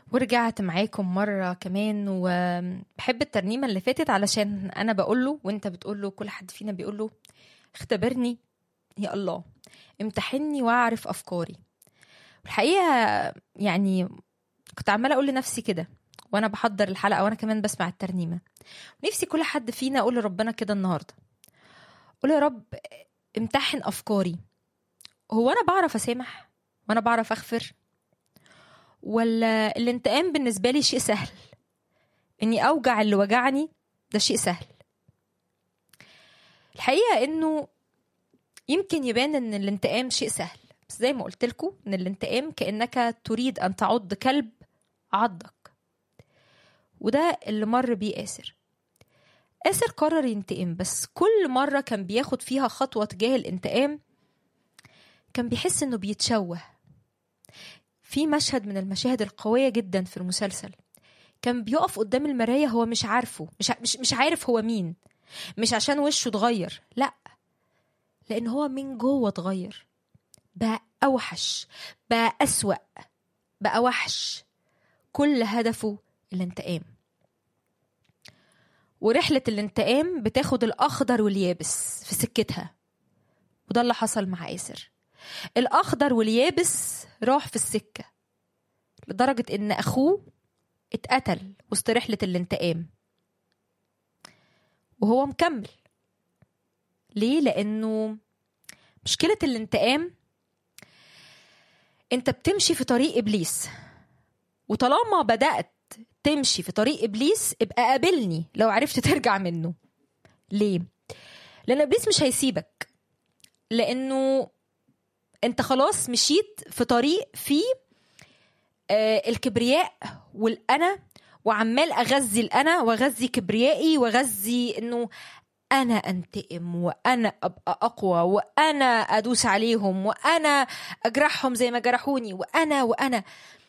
ورجعت معاكم مرة كمان وبحب الترنيمة اللي فاتت علشان أنا بقوله وأنت بتقوله كل حد فينا بيقوله اختبرني يا الله امتحني واعرف أفكاري الحقيقة يعني كنت عمالة أقول لنفسي كده وأنا بحضر الحلقة وأنا كمان بسمع الترنيمة نفسي كل حد فينا أقول لربنا كده النهاردة قول يا رب امتحن أفكاري هو أنا بعرف أسامح وأنا بعرف أغفر ولا الانتقام بالنسبة لي شيء سهل إني أوجع اللي وجعني ده شيء سهل الحقيقة إنه يمكن يبان إن الانتقام شيء سهل بس زي ما قلت لكم إن الانتقام كأنك تريد أن تعض كلب عضك وده اللي مر بيه آسر آسر قرر ينتقم بس كل مرة كان بياخد فيها خطوة تجاه الانتقام كان بيحس إنه بيتشوه في مشهد من المشاهد القوية جدا في المسلسل كان بيقف قدام المراية هو مش عارفه مش مش مش عارف هو مين مش عشان وشه اتغير لا لأن هو من جوه اتغير بقى أوحش بقى أسوأ بقى وحش كل هدفه الانتقام ورحلة الانتقام بتاخد الأخضر واليابس في سكتها وده اللي حصل مع آسر الأخضر واليابس راح في السكة لدرجة إن أخوه اتقتل وسط رحلة الانتقام وهو مكمل ليه؟ لأنه مشكلة الانتقام أنت بتمشي في طريق إبليس وطالما بدأت تمشي في طريق إبليس ابقى قابلني لو عرفت ترجع منه ليه؟ لأن إبليس مش هيسيبك لأنه انت خلاص مشيت في طريق فيه آه الكبرياء والانا وعمال اغذي الانا واغذي كبريائي واغذي انه انا انتقم وانا ابقى اقوى وانا ادوس عليهم وانا اجرحهم زي ما جرحوني وانا وانا